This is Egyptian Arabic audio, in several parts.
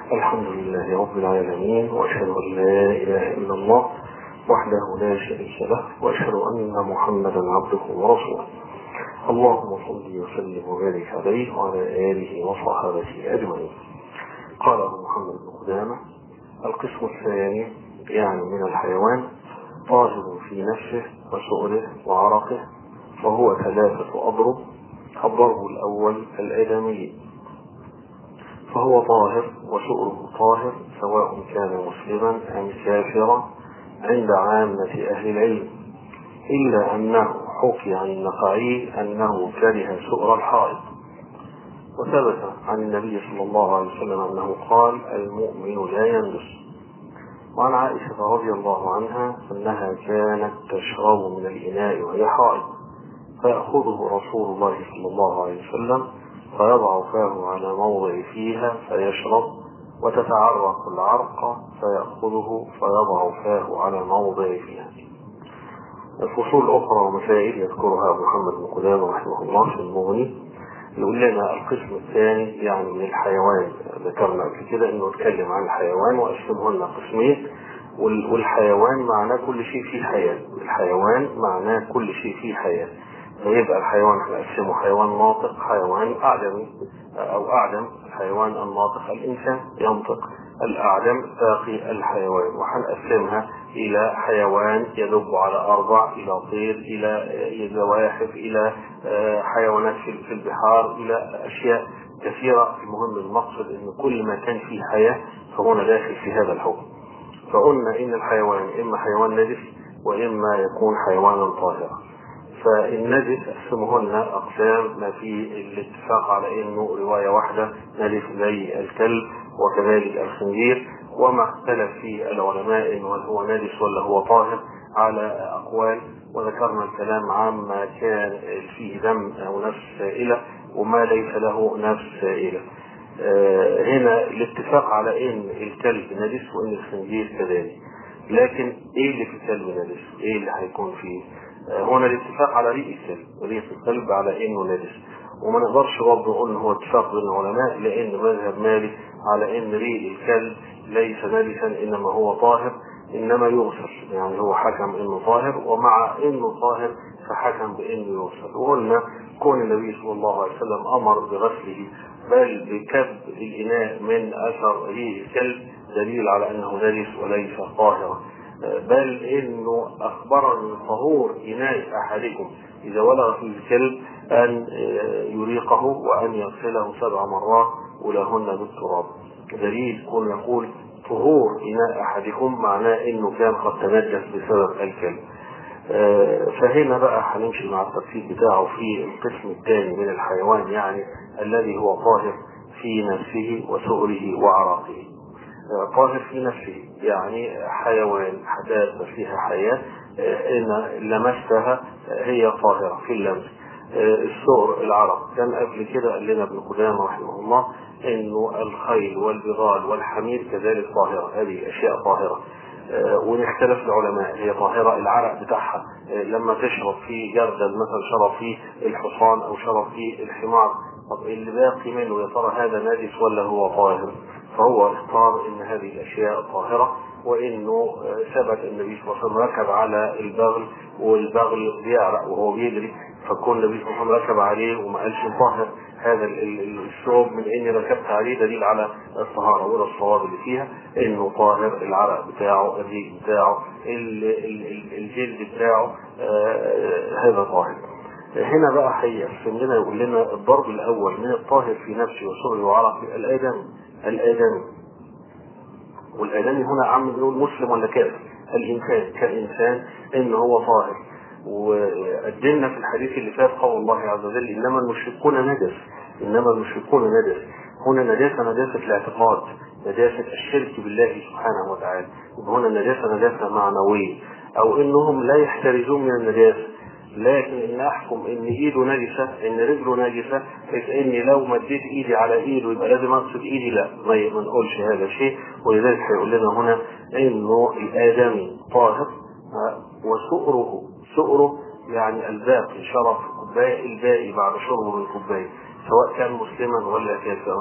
الحمد لله رب العالمين وأشهد أن لا إله إلا الله وحده لا شريك له وأشهد أن محمدا عبده ورسوله اللهم صل وسلم وبارك عليه وعلى آله وصحابته أجمعين قال أبو محمد بن قدامة القسم الثاني يعني من الحيوان طاهر في نفسه وسؤله وعرقه وهو ثلاثة أضرب الضرب الأول الآدمي فهو طاهر وسؤله طاهر سواء كان مسلما أم كافرا عند عامة أهل العلم إلا أنه حكي عن النخعي أنه كره سؤر الحائط وثبت عن النبي صلى الله عليه وسلم أنه قال المؤمن لا يندس وعن عائشة رضي الله عنها أنها كانت تشرب من الإناء وهي حائض فيأخذه رسول الله صلى الله عليه وسلم فيضع فاه على موضع فيها فيشرب وتتعرق العرق فيأخذه فيضع فاه على موضع فيها الفصول أخرى ومسائل يذكرها محمد بن قدامة رحمه الله في المغني يقول لنا القسم الثاني يعني من الحيوان ذكرنا قبل كده انه اتكلم عن الحيوان وقسمه لنا قسمين والحيوان معناه كل شيء فيه حياة الحيوان معناه كل شيء فيه حياة فيبقى الحيوان هنقسمه حيوان ناطق حيوان أعدمي أو أعدم الحيوان الناطق الإنسان ينطق الأعدم باقي الحيوان وهنقسمها إلى حيوان يدب على أربع إلى طير إلى زواحف إلى حيوانات في البحار إلى أشياء كثيرة المهم المقصد أن كل ما كان فيه حياة فهنا داخل في هذا الحكم فقلنا إن الحيوان إما حيوان نجس وإما يكون حيوانا طاهرا فالنجس قسمهن أقسام ما في الاتفاق على أنه رواية واحدة نجس زي الكلب وكذلك الخنزير وما اختلف فيه العلماء انه هو نجس ولا هو طاهر على اقوال وذكرنا الكلام عما كان فيه دم او نفس سائله وما ليس له نفس سائله. آه هنا الاتفاق على ان الكلب نجس وان الخنزير كذلك. لكن ايه اللي في الكلب نجس؟ ايه اللي هيكون فيه؟ آه هنا الاتفاق على ريق الكلب، ريق الكلب على انه نجس. وما نقدرش برضه نقول ان هو اتفاق بين العلماء لان مذهب مالك على ان ريق الكلب ليس نجسا انما هو طاهر انما يغسل يعني هو حكم انه طاهر ومع انه طاهر فحكم بانه يغسل وقلنا كون النبي صلى الله عليه وسلم امر بغسله بل بكب الاناء من اثر ريق الكلب دليل على انه نجس وليس طاهرا بل انه اخبرني طهور اناء احدكم اذا ولغ فيه الكلب ان يريقه وان يغسله سبع مرات ولهن بالتراب دليل كون يقول طهور إناء أحدكم معناه إنه كان قد تنجس بسبب الكلب فهنا بقى هنمشي مع التفصيل بتاعه في القسم الثاني من الحيوان يعني الذي هو طاهر في نفسه وسؤله وعراقه طاهر في نفسه يعني حيوان حداثة فيها حياة إن لمستها هي طاهرة في اللمس السؤر العرق كان قبل كده قال لنا ابن قدامه رحمه الله انه الخيل والبغال والحمير كذلك طاهره هذه اشياء طاهره أه ونختلف العلماء هي طاهره العرق بتاعها أه لما تشرب فيه جردل مثلا شرب فيه الحصان او شرب فيه الحمار طب اللي باقي منه يا ترى هذا نجس ولا هو طاهر فهو اختار ان هذه الاشياء طاهره وانه ثبت النبي صلى الله عليه وسلم ركب على البغل والبغل بيعرق وهو بيجري فكون النبي صلى الله عليه وسلم ركب عليه وما قالش طاهر هذا الثوب من اني ركبت عليه دليل على الطهاره وده الصواب اللي فيها انه طاهر العرق بتاعه الريق بتاعه الجلد بتاعه آه هذا طاهر هنا بقى هيقسم لنا يقول لنا الضرب الاول من الطاهر في نفسه وسره وعرقه الادمي الادمي والادمي هنا عم بنقول مسلم ولا كافر الانسان كالانسان ان هو طاهر وقدمنا في الحديث اللي فات قول الله عز وجل انما المشركون نجس انما المشركون نجس هنا نجاسه نجاسه الاعتقاد نجاسه الشرك بالله سبحانه وتعالى هنا نجاسه نجاسه معنويه او انهم لا يحترزون من النجاسه لكن ان احكم ان ايده نجسه ان رجله نجسه اني لو مديت ايدي على ايده يبقى لازم اغسل ايدي لا ما نقولش هذا الشيء ولذلك هيقول لنا هنا انه الادمي طاهر وسؤره سؤره يعني الباقي شرف الباقي الباقي بعد شربه من الكوبايه سواء كان مسلما ولا كافرا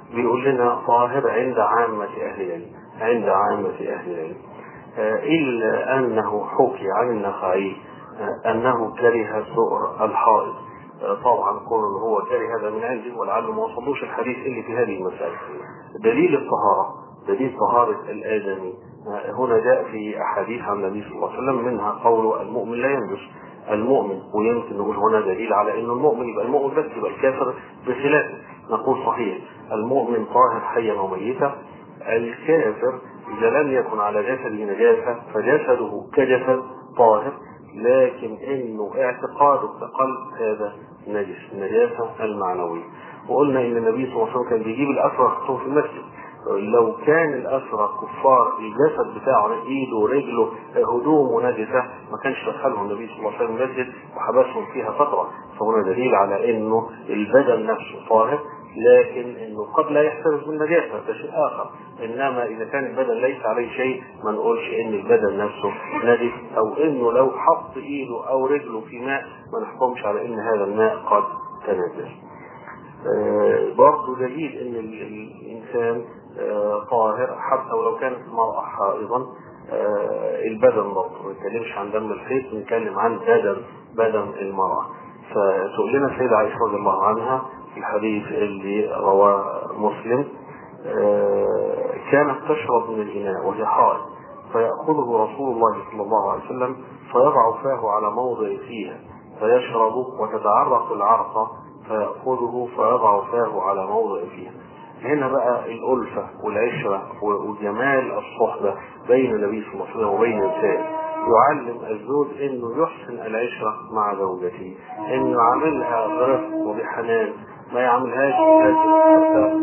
بيقول لنا طاهر عند عامة أهل العلم عند عامة أهل العلم إلا أنه حكي عن النخعي أنه كره سؤر الحائض طبعا كون هو كره هذا من عنده ولعله ما وصلوش الحديث اللي في هذه المسألة دليل الطهارة دليل طهارة الآدمي هنا جاء في أحاديث عن النبي صلى الله عليه وسلم منها قول المؤمن لا ينجس المؤمن ويمكن نقول هنا دليل على أن المؤمن يبقى المؤمن بس يبقى الكافر بخلافه نقول صحيح المؤمن طاهر حيا وميتا الكافر إذا لم يكن على جسده نجاسة فجسده كجسد طاهر لكن انه اعتقاده بقلب هذا نجس النجاسة المعنوية وقلنا ان النبي صلى الله عليه وسلم كان بيجيب الاسرى يحطهم في المسجد لو كان الاسرى كفار الجسد بتاعه ايده ورجله هدومه نجسه ما كانش دخلهم النبي صلى الله عليه وسلم المسجد وحبسهم فيها فتره فهنا دليل على انه البدن نفسه طاهر لكن انه قد لا يحترز من نجاسه ده شيء اخر انما اذا كان البدن ليس عليه شيء ما نقولش ان البدن نفسه نجس او انه لو حط ايده او رجله في ماء ما نحكمش على ان هذا الماء قد تنجس. آه برضه دليل ان الانسان آه طاهر حتى ولو كانت المرأة حائضا آه البدن برضه ما نتكلمش عن دم الحيض بنتكلم عن بدن بدن المرأة فتقول لنا السيدة عائشة رضي الله عنها في الحديث اللي رواه مسلم كانت تشرب من الإناء وهي حائض فيأخذه رسول الله صلى الله عليه وسلم فيضع فاه على موضع فيها فيشرب وتتعرق العرق فيأخذه فيضع فاه على موضع فيها هنا بقى الألفة والعشرة وجمال الصحبة بين النبي صلى الله عليه وسلم وبين نسائه يعلم الزوج انه يحسن العشرة مع زوجته انه يعاملها برفق وبحنان ما يعملهاش حتى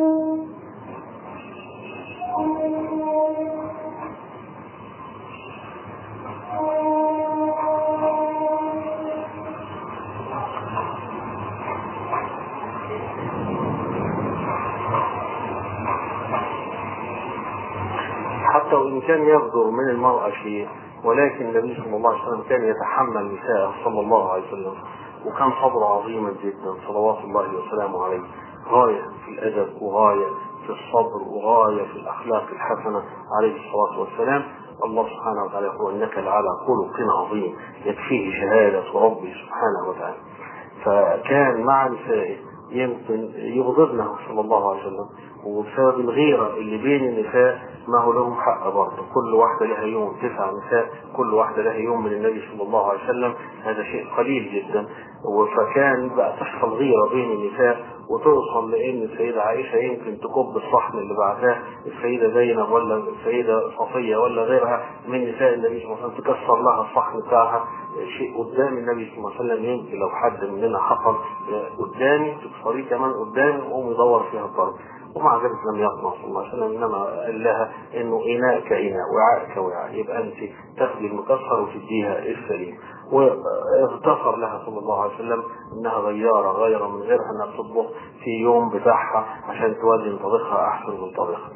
حتى وإن كان يصدر من المرأة شيء ولكن النبي صلى الله عليه وسلم كان يتحمل نساءه صلى الله عليه وسلم وكان صبره عظيما جدا صلوات الله وسلامه عليه غاية في الأدب وغاية في الصبر وغاية في الأخلاق الحسنة عليه الصلاة والسلام الله سبحانه وتعالى يقول إنك لعلى خلق عظيم يكفيه شهادة ربي سبحانه وتعالى فكان مع نسائه يمكن يغضبنه صلى الله عليه وسلم وبسبب الغيرة اللي بين النساء ما هو لهم حق برضه كل واحدة لها يوم تسع نساء كل واحدة لها يوم من النبي صلى الله عليه وسلم هذا شيء قليل جدا فكان بقى تحصل غيرة بين النساء وتوصل لان السيدة عائشة يمكن تكب الصحن اللي بعدها السيدة زينب ولا السيدة صفية ولا غيرها من نساء النبي صلى الله عليه وسلم تكسر لها الصحن بتاعها شيء قدام النبي صلى الله عليه وسلم يمكن لو حد مننا حصل قدامي تكسريه كمان قدامي وقوم يدور فيها الضرب ومع ذلك لم يقنع صلى الله عليه وسلم انما قال لها انه اناء كاناء وعاء كوعاء يبقى انت تاخدي المكسر وتديها السليم واغتفر لها صلى الله عليه وسلم انها غياره غيره من غيرها انها بتطبخ في يوم بتاعها عشان توازن طبخها احسن من طبخها.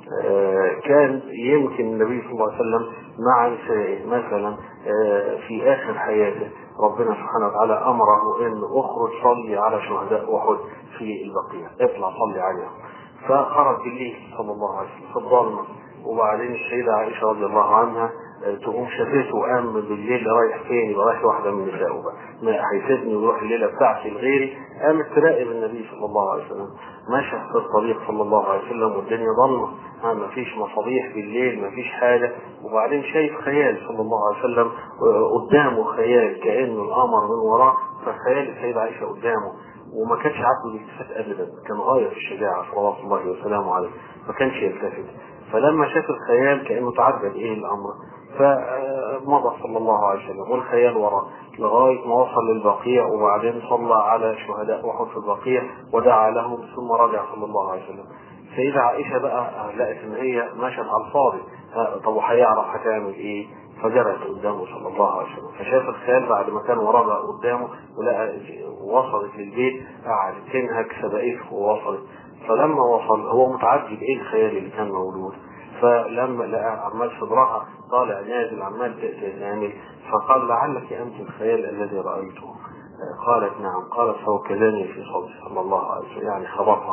كان يمكن النبي صلى الله عليه وسلم مع نسائه مثلا في اخر حياته ربنا سبحانه وتعالى امره ان اخرج صلي على شهداء احد في البقيع اطلع صلي عليهم فخرج بالليل صلى الله عليه وسلم في الظلمه وبعدين السيده عائشه رضي الله عنها تقوم شافته وقام بالليل رايح فين يبقى رايح واحده من نسائه بقى ما هيسيبني ويروح الليله بتاعتي لغيري قامت تراقب النبي صلى الله عليه وسلم ماشي في الطريق صلى الله عليه وسلم والدنيا ضلمه ما فيش مصابيح بالليل ما فيش حاجه وبعدين شايف خيال صلى الله عليه وسلم قدامه خيال كانه القمر من وراه فخيال السيده عائشه قدامه وما كانش عبده الالتفات ابدا كان غايه في الشجاعه صلوات الله وسلامه عليه ما كانش يلتفت فلما شاف الخيال كانه تعجب ايه الامر فمضى صلى الله عليه وسلم والخيال وراه لغايه ما وصل للبقيع وبعدين صلى على شهداء احد في البقيع ودعا لهم ثم رجع صلى الله عليه وسلم سيدة عائشة بقى لقت ان هي ماشية على الفاضي طب وهيعرف هتعمل ايه فجرت قدامه صلى الله عليه وسلم فشاف الخيال بعد ما كان وراه بقى قدامه ولقى وصلت للبيت قعدت تنهك سبقته ووصلت فلما وصل هو متعجب ايه الخيال اللي كان موجود فلما لقى عمال صدرها طالع نازل عمال تعمل فقال لعلك انت الخيال الذي رايته قالت نعم قالت فوكلني في صدري صلى الله عليه وسلم يعني خبطها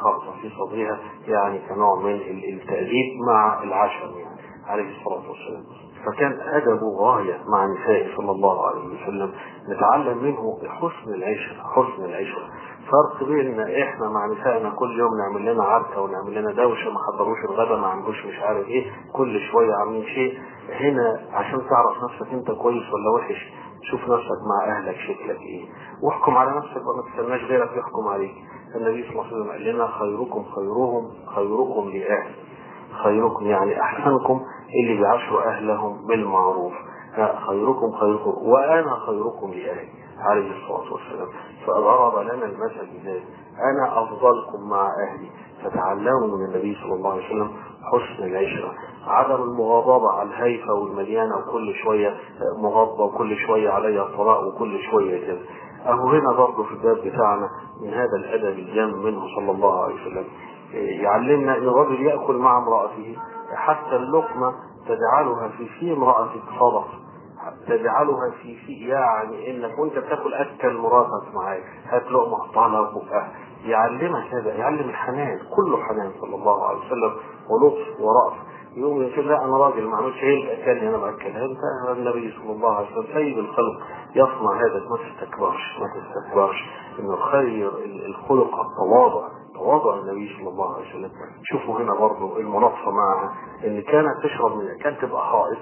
خرطة في صدرها يعني كنوع من التأديب مع العشم يعني عليه الصلاة والسلام فكان أدبه غاية مع نسائه صلى الله عليه وسلم نتعلم منه حسن العشرة حسن العشرة فرق بين احنا مع نسائنا كل يوم نعمل لنا عركه ونعمل لنا دوشه ما حضروش الغدا ما عندوش مش عارف ايه كل شويه عاملين شيء هنا عشان تعرف نفسك انت كويس ولا وحش شوف نفسك مع اهلك شكلك ايه واحكم على نفسك وما تستناش غيرك يحكم عليك النبي صلى الله عليه وسلم قال لنا خيركم خيرهم خيركم لاهل خيركم يعني احسنكم اللي بيعاشروا اهلهم بالمعروف خيركم خيركم وانا خيركم لاهلي عليه الصلاه والسلام فضرب لنا المثل بذلك انا افضلكم مع اهلي فتعلموا من النبي صلى الله عليه وسلم حسن العشره عدم المغاضبه على الهيفه والمليانه وكل شويه مغاضبه وكل شويه عليها الطلاق وكل شويه كده اهو هنا برضه في الباب بتاعنا من هذا الادب الجام منه صلى الله عليه وسلم يعلمنا ان الرجل ياكل مع امراته حتى اللقمه تجعلها في في امراتك صدقه تجعلها في في يعني انك وانت بتاكل اكل مراتك معاك هات لقمه قطعها لها بقها يعلمك هذا يعلم الحنان كله حنان صلى الله عليه وسلم ولطف ورأف يقوم يقول لا انا راجل ما عملتش هي اللي اكلني انا باكلها انت النبي صلى الله عليه وسلم سيد الخلق يصنع هذا ما تستكبرش ما تستكبرش ان الخير الخلق التواضع تواضع النبي صلى الله عليه وسلم شوفوا هنا برضه المناطفه معها ان كانت تشرب من كانت تبقى حائض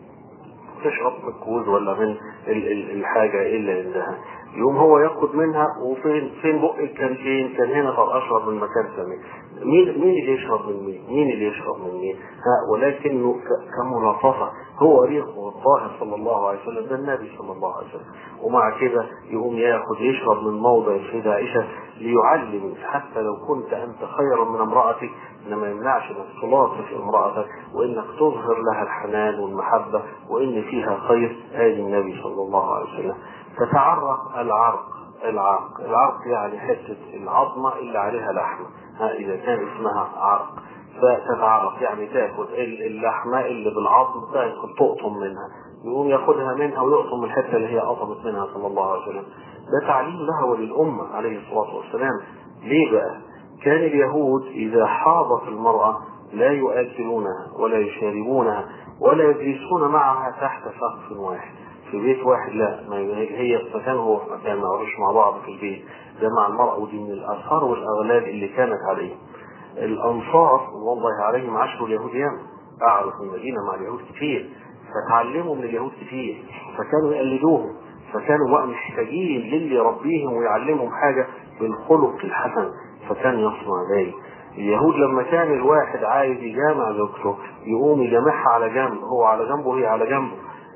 تشرب من الكوز ولا من ال ال الحاجة اللي عندها يوم هو ياخد منها وفين فين بقك كان فين كان هنا طب اشرب من مكان ثاني مين مين اللي يشرب من مين مين اللي يشرب من مين ها ولكنه كمناصفة هو ريقه الطاهر صلى الله عليه وسلم ده النبي صلى الله عليه وسلم ومع كده يقوم ياخد يشرب من موضع السيدة عائشة ليعلم حتى لو كنت انت خيرا من امرأتك انما يمنعش انك تلاطف امرأتك وانك تظهر لها الحنان والمحبة وان فيها خير هذه النبي صلى الله عليه وسلم تتعرق العرق العرق العرق يعني حتة العظمة اللي عليها لحمة ها إذا كان اسمها عرق فتتعرق يعني تاخد اللحمة اللي بالعظم تاخد تقطم منها يقوم ياخدها منها ويقطم الحتة اللي هي قطمت منها صلى الله عليه وسلم ده تعليم لها وللأمة عليه الصلاة والسلام ليه بقى كان اليهود إذا حاضت المرأة لا يؤكلونها ولا يشاربونها ولا يجلسون معها تحت سقف واحد في بيت واحد لا ما هي في مكان هو في مكان ما يقعدوش مع بعض في البيت ده مع المرأة ودي من الآثار والأغلال اللي كانت عليه الأنصار والله عليهم عشر اليهود ياما قعدوا في المدينة مع اليهود كتير فتعلموا من اليهود كتير فكانوا يقلدوهم فكانوا بقى محتاجين للي يربيهم ويعلمهم حاجة بالخلق الحسن فكان يصنع ذلك اليهود لما كان الواحد عايز يجامع زوجته يقوم يجامعها على جنب هو على جنبه وهي على جنبه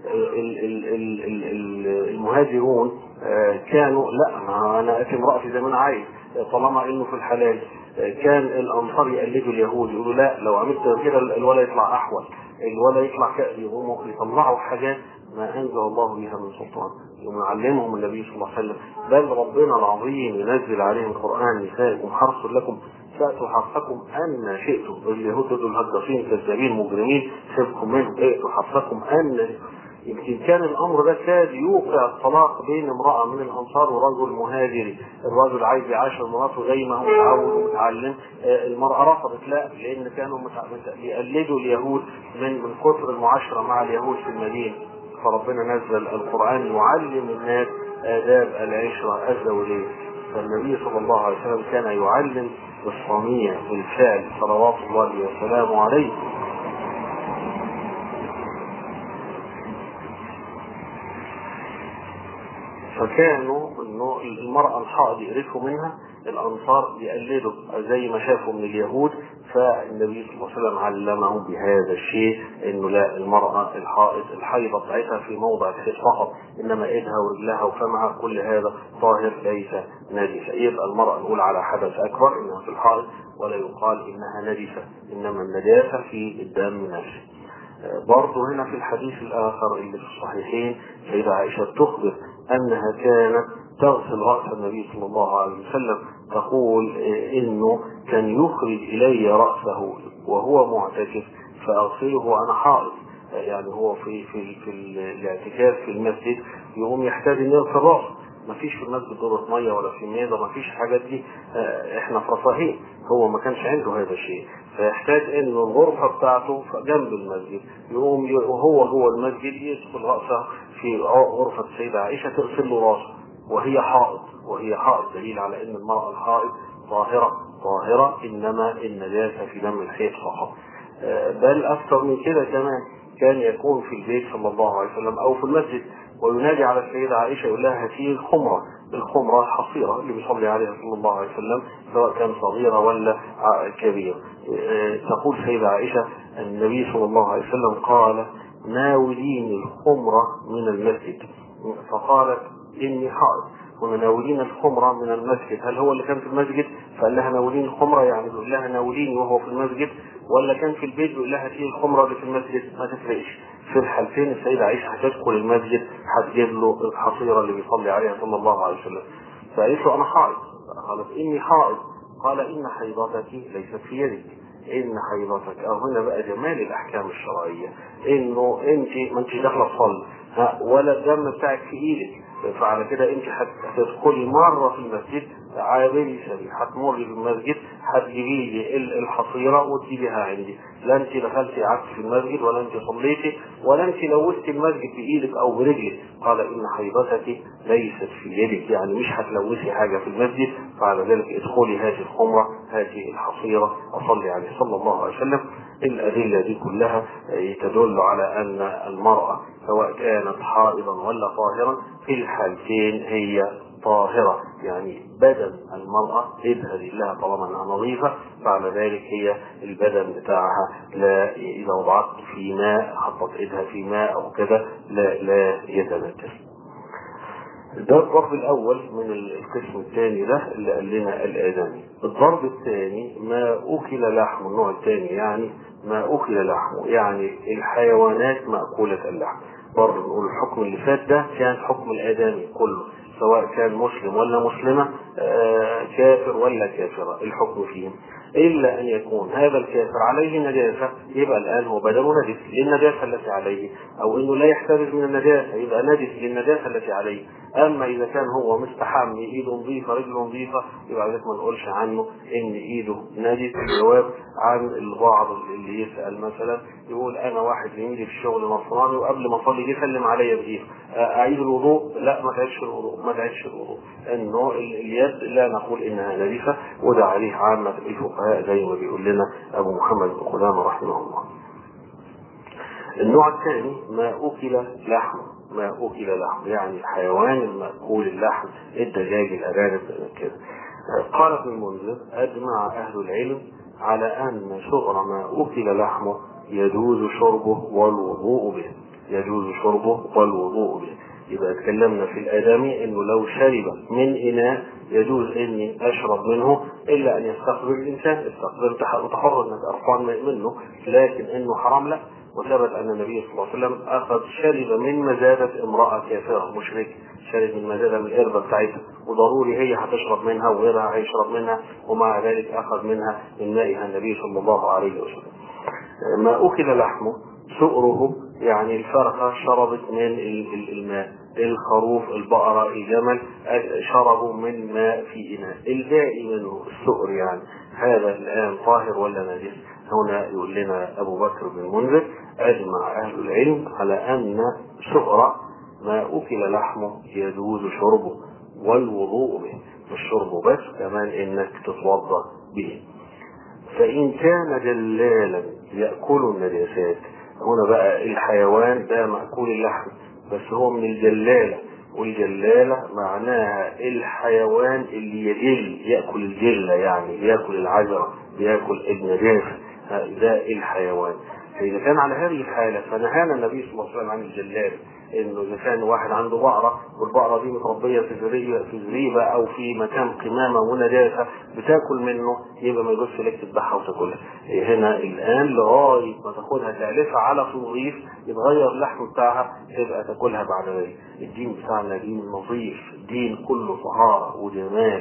المهاجرون كانوا لا ما انا اتي امرأتي زي ما انا عايز طالما انه في الحلال كان الانصار يقلدوا اليهود يقولوا لا لو عملت كده الولا يطلع احول الولا يطلع يقوموا يطلعوا حاجات ما انزل الله بها من سلطان يوم يعلمهم النبي صلى الله عليه وسلم بل ربنا العظيم ينزل عليهم القران نسائكم حرص لكم فاتوا حرصكم ان شئتم اليهود دول الهجاصين كذابين مجرمين سيبكم منهم ائتوا حرصكم ان يمكن كان الامر ده كاد يوقع الطلاق بين امراه من الانصار ورجل مهاجري، الرجل عايز يعاشر مراته زي ما هو متعود ومتعلم، المراه رفضت لا لان كانوا بيقلدوا اليهود من من كثر المعاشره مع اليهود في المدينه، فربنا نزل القران يعلم الناس آداب العشره الزوجيه، فالنبي صلى الله عليه وسلم كان يعلم بالصنيع بالفعل صلوات الله وسلامه عليه فكانوا انه المرأة الحائض يقرفوا منها الانصار بيقلدوا زي ما شافوا من اليهود فالنبي صلى الله عليه وسلم علمهم بهذا الشيء انه لا المرأة الحائض الحيضة بتاعتها في موضع الحيض فقط انما ايدها ورجلها وفمها كل هذا طاهر ليس نجسة يبقى المرأة نقول على حدث اكبر انها في الحائض ولا يقال انها نجسة انما النجاسة في الدم نفسه برضه هنا في الحديث الآخر اللي في الصحيحين سيدة عائشة تخبر أنها كانت تغسل رأس النبي صلى الله عليه وسلم تقول إنه كان يخرج إلي رأسه وهو معتكف فأغسله وأنا حائض يعني هو في في في الاعتكاف في المسجد يقوم يحتاج إنه يغسل رأسه ما فيش في المسجد دورة مية ولا في ميضة ما فيش الحاجات دي احنا في رفاهية هو ما كانش عنده هذا الشيء فيحتاج انه الغرفه بتاعته جنب المسجد يقوم ي- وهو جوه المسجد يدخل راسه في غرفه السيده عائشه تغسل له راسه وهي حائض وهي حائض دليل على ان المراه الحائض طاهره طاهره انما النجاسه في دم الحيض فقط آه، بل اكثر من كده كمان كان يكون في البيت صلى الله عليه وسلم او في المسجد وينادي على السيدة عائشة يقول لها هاتيه الخمرة الخمرة الحصيرة اللي بيصلي عليها صلى الله عليه وسلم سواء كان صغيرة ولا ع- كبيرة آه، تقول السيدة عائشة النبي صلى الله عليه وسلم قال ناوليني الخمرة من المسجد فقالت إني حائض وناولين الخمرة من المسجد هل هو اللي كان في المسجد فقال لها ناولين الخمرة يعني بيقول لها ناوليني وهو في المسجد ولا كان في البيت بيقول لها فيه الخمرة اللي في المسجد ما تفرقش في الحالتين السيدة عائشة هتدخل المسجد هتجيب له الحصيرة اللي بيصلي عليها صلى الله عليه وسلم فقالت له أنا حائض قالت إني حائض قال إن حيضتك ليست في يدك إن حيضتك أو هنا بقى جمال الأحكام الشرعية إنه أنت ما أنتش داخلة تصلي ها، ولا الدم بتاعك في إيدك فعلى كده انت هت- هتدخلي مره في المسجد عابري سبيل هتمري في المسجد هتجيبي لي ال- الحصيره وتجيبيها عندي لا انت دخلتي قعدت في المسجد ولا انت صليتي ولا انت لوثتي المسجد بايدك او برجلك قال ان حيضتك ليست في يدك يعني مش هتلوثي حاجه في المسجد فعلى ذلك ادخلي هذه الخمره هذه الحصيره اصلي عليه صلى الله عليه وسلم الادله دي كلها آه، تدل على ان المراه سواء كانت حائضا ولا طاهرا في الحالتين هي طاهرة يعني بدن المرأة ايدها لله طالما انها نظيفة فعلى ذلك هي البدن بتاعها لا اذا وضعت في ماء حطت ايدها في ماء او كده لا لا يتنجس ده الضرب الاول من القسم الثاني ده اللي قال لنا الادمي الضرب الثاني ما اكل لحم النوع الثاني يعني ما اكل لحمه يعني الحيوانات ماكوله اللحم برضه نقول الحكم اللي فات ده كان حكم الادمي كله سواء كان مسلم ولا مسلمة آه، كافر ولا كافرة الحكم فيهم إلا أن يكون هذا الكافر عليه نجاسة يبقى الآن هو بدنه نجس للنجاسة التي عليه أو أنه لا يحترز من النجاسة يبقى نجس للنجاسة التي عليه أما إذا كان هو مستحمي إيده نظيفة رجله نظيفة يبقى ذلك ما نقولش عنه إن إيده نجس الجواب عن البعض اللي يسأل مثلا يقول أنا واحد زميلي في الشغل نصراني وقبل ما أصلي جه سلم عليا بإيده أعيد الوضوء لا ما تعيدش الوضوء ما تعيدش الوضوء إنه ال- اليد لا نقول إنها نجسة وده عليه عامة الفقهاء زي ما بيقول لنا أبو محمد بن قدامة رحمه الله النوع الثاني ما أكل لحمه ما أكل لحم يعني الحيوان المأكول اللحم الدجاج الأرانب كده قال ابن المنذر أجمع أهل العلم على أن صغر ما أكل لحمه يجوز شربه والوضوء به يجوز شربه والوضوء به يبقى اتكلمنا في الآدمي انه لو شرب من اناء يجوز اني اشرب منه الا ان يستقبل الانسان استقبل تحرر انك ارفان منه لكن انه حرام لا وثبت ان النبي صلى الله عليه وسلم اخذ شرب من مزادة امرأة كافرة مشركة شرب من مزادة من القربة بتاعتها وضروري هي هتشرب منها وغيرها هيشرب منها ومع ذلك اخذ منها من مائها النبي صلى الله عليه وسلم ما اكل لحمه سؤره يعني الفرخة شربت من ال- ال- الماء الخروف البقرة الجمل شربوا من ماء في إناء الباقي منه السؤر يعني هذا الآن طاهر ولا نجس هنا يقول لنا أبو بكر بن المنذر أجمع أهل العلم على أن سؤر ما أكل لحمه يجوز شربه والوضوء به مش شربه بس كمان إنك تتوضأ به فإن كان جلالا يأكل النجاسات هنا بقى الحيوان ده مأكول اللحم بس هو من الجلالة والجلالة معناها الحيوان اللي يجل يأكل الجلة يعني بياكل العجرة بياكل النجاسة ده الحيوان فإذا كان على هذه الحالة فنهانا النبي صلى الله عليه وسلم عن الجلال انه اذا كان واحد عنده بقره والبقره دي متربيه في زريبه في زريبه او في مكان قمامه ونجاسه بتاكل منه يبقى ما يجوزش لك تذبحها وتاكلها. هنا الان لغايه ما تاخدها تالفها على تنظيف يتغير اللحم بتاعها تبقى تاكلها بعد ذلك. الدين بتاعنا دين نظيف، دين كله طهاره وجمال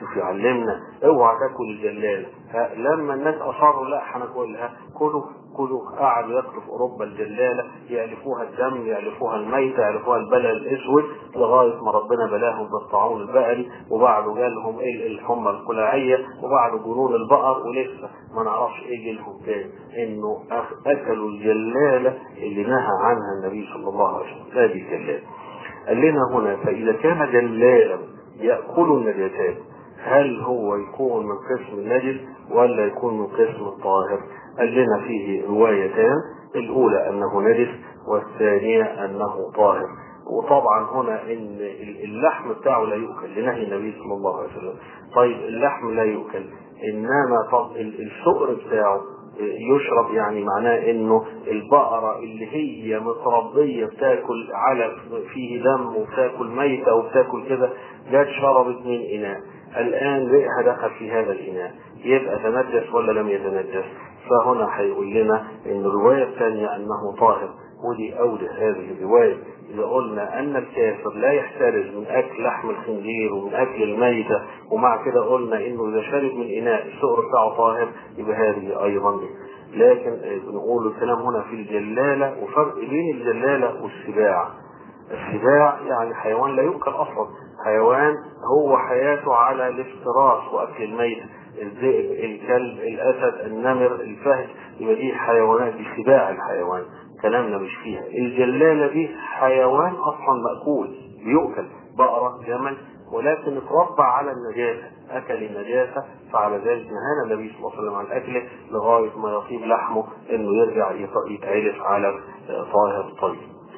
شوف يعلمنا اوعى تاكل الجلاله ها لما الناس اصروا لا هناكلها كلوا كلوا قعدوا ياكلوا في اوروبا الجلاله يالفوها الدم يالفوها الميته يالفوها البلل الاسود لغايه ما ربنا بلاهم بالطاعون البقري وبعده جالهم ايه الحمى القلاعيه وبعده جنون البقر ولسه ما نعرفش ايه جالهم تاني انه اكلوا الجلاله اللي نهى عنها النبي صلى الله عليه وسلم هذه الجلاله قال لنا هنا فاذا كان جلالا ياكل النجاسات هل هو يكون من قسم النجس ولا يكون من قسم الطاهر قال لنا فيه روايتان الأولى أنه نجس والثانية أنه طاهر وطبعا هنا ان اللحم بتاعه لا يؤكل لنهي النبي صلى الله عليه وسلم طيب اللحم لا يؤكل انما طب السؤر بتاعه يشرب يعني معناه انه البقرة اللي هي متربية بتاكل علف فيه دم وبتاكل ميتة وبتاكل كده جت شربت من اناء الان ريقها دخل في هذا الاناء يبقى تنجس ولا لم يتنجس فهنا هيقول لنا ان الرواية الثانية انه طاهر ودي اولى هذه الرواية اذا قلنا ان الكافر لا يحترز من اكل لحم الخنزير ومن اكل الميتة ومع كده قلنا انه اذا شرب من اناء السؤر بتاعه طاهر يبقى هذه ايضا لكن بنقول الكلام هنا في الجلالة وفرق بين الجلالة والسباع السباع يعني حيوان لا يؤكل اصلا حيوان هو حياته على الافتراس واكل الميت الذئب الكلب الاسد النمر الفهد يبقى دي حيوانات دي سباع الحيوان كلامنا مش فيها الجلالة دي حيوان اصلا مأكول بيؤكل بقرة جمل ولكن اتربى على النجاسة اكل النجاسة فعلى ذلك نهانا النبي صلى الله عليه وسلم عن اكله لغاية ما يطيب لحمه انه يرجع يتعرف على طاهر طيب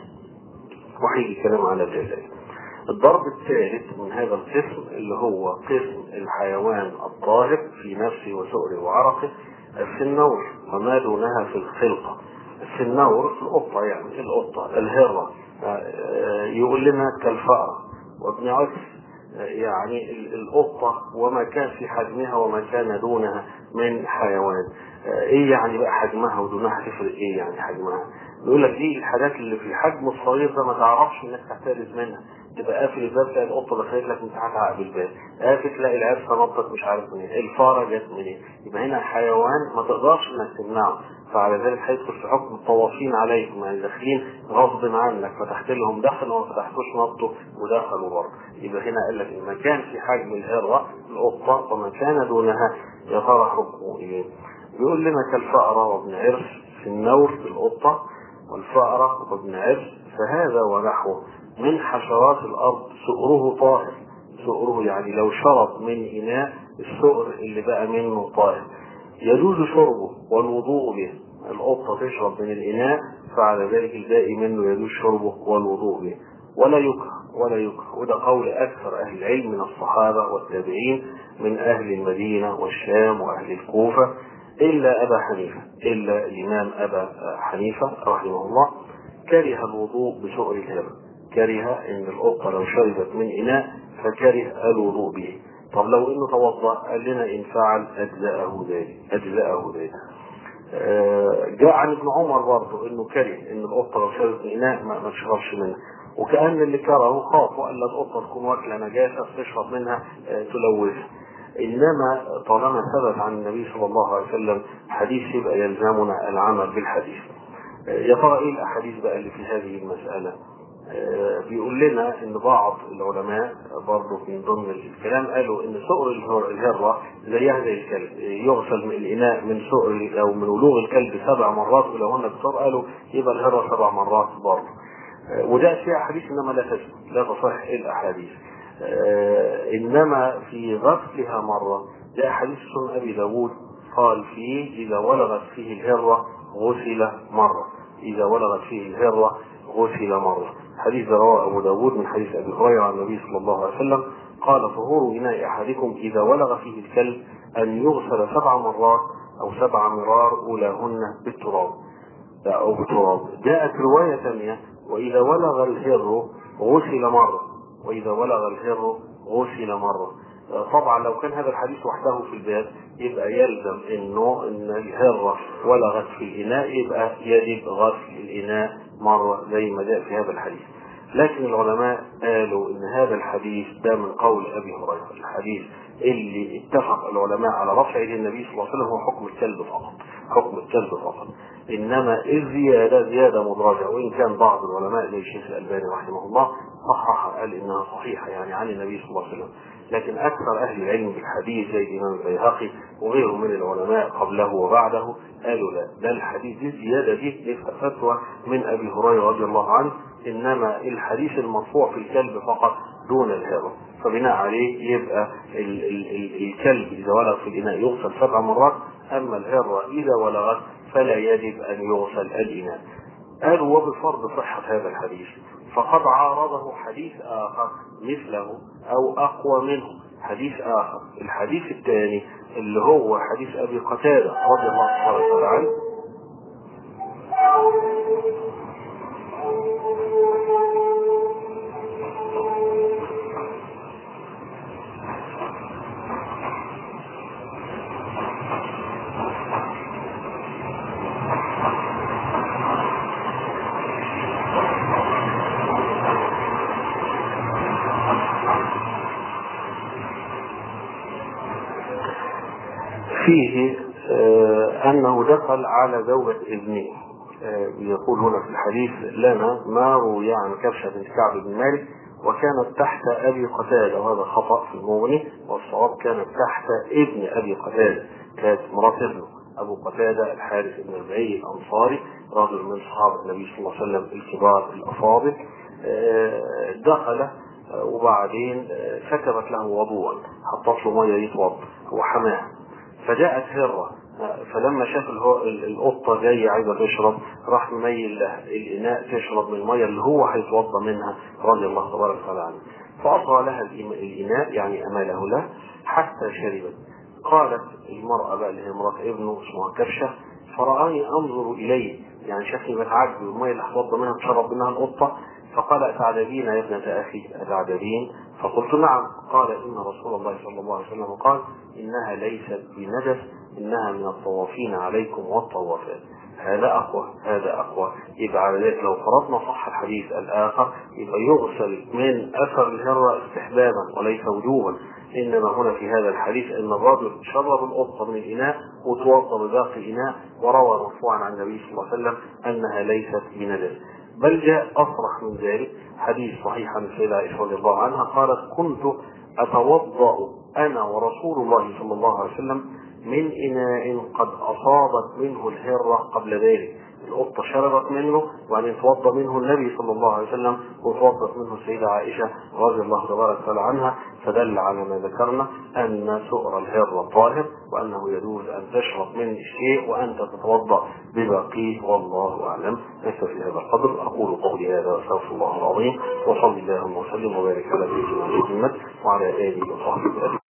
وحيجي الكلام على الجلالة الضرب الثالث من هذا القسم اللي هو قسم الحيوان الطاهر في نفسه وسؤره وعرقه السنور وما دونها في الخلقة السنور القطة يعني القطة الهرة يقول لنا كالفأرة وابن عكس يعني القطة وما كان في حجمها وما كان دونها من حيوان ايه يعني بقى حجمها ودونها تفرق ايه يعني حجمها يقول لك دي الحاجات اللي في الحجم الصغير ده ما تعرفش انك تحترز منها تبقى قافل الباب تلاقي القطه دخلت لك من تحت عقب الباب قافل تلاقي العرسه نطت مش عارف منين الفاره جت منين يبقى هنا حيوان ما تقدرش انك تمنعه فعلى ذلك هيدخل في حكم الطوافين عليكم يعني داخلين غصب عنك فتحت لهم دخل وما فتحتوش نطوا ودخلوا بره يبقى هنا قال لك المكان في حجم الهره القطه وما كان دونها يا ترى حكمه ايه؟ بيقول لنا كالفأرة وابن عرس في النور في القطة والفأرة وابن عرس فهذا ونحوه من حشرات الأرض سؤره طاهر سؤره يعني لو شرب من إناء السؤر اللي بقى منه طاهر يجوز شربه والوضوء به القطة تشرب من الإناء فعلى ذلك الباقي منه يجوز شربه والوضوء به ولا يكره ولا يكره وده قول أكثر أهل العلم من الصحابة والتابعين من أهل المدينة والشام وأهل الكوفة إلا أبا حنيفة إلا الإمام أبا حنيفة رحمه الله كره الوضوء بسؤر الهبة كره ان القطه لو شربت من اناء فكره الوضوء به طب لو انه توضا قال لنا ان فعل اجزاه ذلك اجزاه ذلك جاء عن ابن عمر برضه انه كره ان القطه لو شربت من اناء ما تشربش منه وكان اللي كرهه خاف وقال القطه تكون واكله نجاسه تشرب منها تلوثها انما طالما ثبت عن النبي صلى الله عليه وسلم حديث يبقى يلزمنا العمل بالحديث يا ترى ايه الاحاديث بقى اللي في هذه المساله بيقول لنا ان بعض العلماء برضه من ضمن الكلام قالوا ان سؤر الهرة زيها زي الكلب يغسل من الاناء من سؤر او من ولوغ الكلب سبع مرات ولو هن بسر قالوا يبقى الهرة سبع مرات برضه وده فيها احاديث انما لا تثبت لا تصح الاحاديث انما في غسلها مره جاء حديث سنن ابي داود قال فيه اذا ولغت فيه الهره غسل مره اذا ولغت فيه الهره غسل مره حديث رواه أبو داود من حديث أبي هريرة عن النبي صلى الله عليه وسلم قال طهور إناء أحدكم إذا ولغ فيه الكلب أن يغسل سبع مرات أو سبع مرار أولاهن بالتراب أو بالتراب جاءت رواية ثانية وإذا ولغ الهر غسل مرة وإذا ولغ الهر غسل مرة طبعا لو كان هذا الحديث وحده في الباب يبقى يلزم انه ان الهرة ولغت في الاناء يبقى يجب غسل الاناء مرة زي ما جاء في هذا الحديث لكن العلماء قالوا ان هذا الحديث ده من قول ابي هريرة الحديث اللي اتفق العلماء على رفع يد النبي صلى الله عليه وسلم هو حكم الكلب فقط حكم الكلب فقط انما الزياده زياده مدرجه وان كان بعض العلماء زي الشيخ الالباني رحمه الله صحح قال انها صحيحه يعني عن النبي صلى الله عليه وسلم لكن اكثر اهل العلم بالحديث زي الامام البيهقي وغيره من العلماء قبله وبعده قالوا لا ده الحديث دي الزياده دي فتوى من ابي هريره رضي الله عنه انما الحديث المرفوع في الكلب فقط دون الهرة فبناء عليه يبقى ال ال ال الكلب اذا ولغ في الاناء يغسل سبع مرات اما الهرة اذا ولغت فلا يجب ان يغسل الاناء قالوا وبفرض صحة هذا الحديث فقد عارضه حديث آخر مثله أو أقوى منه حديث آخر الحديث الثاني اللي هو حديث أبي قتادة رضي الله تعالى عنه فيه آه أنه دخل على زوجة ابنه آه يقول هنا في الحديث لنا ما روي عن كبشة بن كعب بن مالك وكانت تحت أبي قتادة وهذا خطأ في المغني والصواب كانت تحت ابن أبي قتادة كانت مرات ابنه أبو قتادة الحارث بن ربعي الأنصاري رجل من صحابة النبي صلى الله عليه وسلم الكبار الأفاضل آه دخل وبعدين كتبت له وضوءا حطت له ميه يتوضا وحماها فجاءت هرة فلما شاف القطة جاية عايزة تشرب راح مميل لها الإناء تشرب من المية اللي هو هيتوضا منها رضي الله تبارك وتعالى عنه فأصغى لها الإناء يعني أماله له حتى شربت قالت المرأة بقى اللي هي مرات ابنه اسمها كبشة فرآني أنظر إليه يعني شكلي بتعجب المية اللي هتوضا منها تشرب منها القطة فقال أتعجبين يا ابنة أخي أتعجبين فقلت نعم قال إن رسول الله صلى الله عليه وسلم قال إنها ليست بنجس إنها من الطوافين عليكم والطوافات هذا أقوى هذا أقوى يبقى على ذلك لو فرضنا صح الحديث الآخر يبقى يغسل من أثر الهرة استحبابا وليس وجوبا إنما هنا في هذا الحديث أن الرجل شرب القطة من الإناء وتوضأ بباقي الإناء وروى مرفوعا عن النبي صلى الله عليه وسلم أنها ليست بنجس بل جاء أصرح من ذلك حديث صحيح عن السيدة عائشة رضي الله عنها قالت كنت أتوضأ أنا ورسول الله صلى الله عليه وسلم من إناء قد أصابت منه الهرة قبل ذلك القطة شربت منه وبعدين توضأ منه النبي صلى الله عليه وسلم وتوضأت منه السيدة عائشة رضي الله تبارك وتعالى عنها فدل على ما ذكرنا أن سؤر الهرة طاهر وأنه يجوز أن تشرب من الشيء وأنت تتوضأ بباقيه والله أعلم نكتفي هذا القدر أقول قولي هذا وأستغفر الله العظيم وصلي اللهم وسلم وبارك على سيدنا محمد وعلى آله وصحبه أجمعين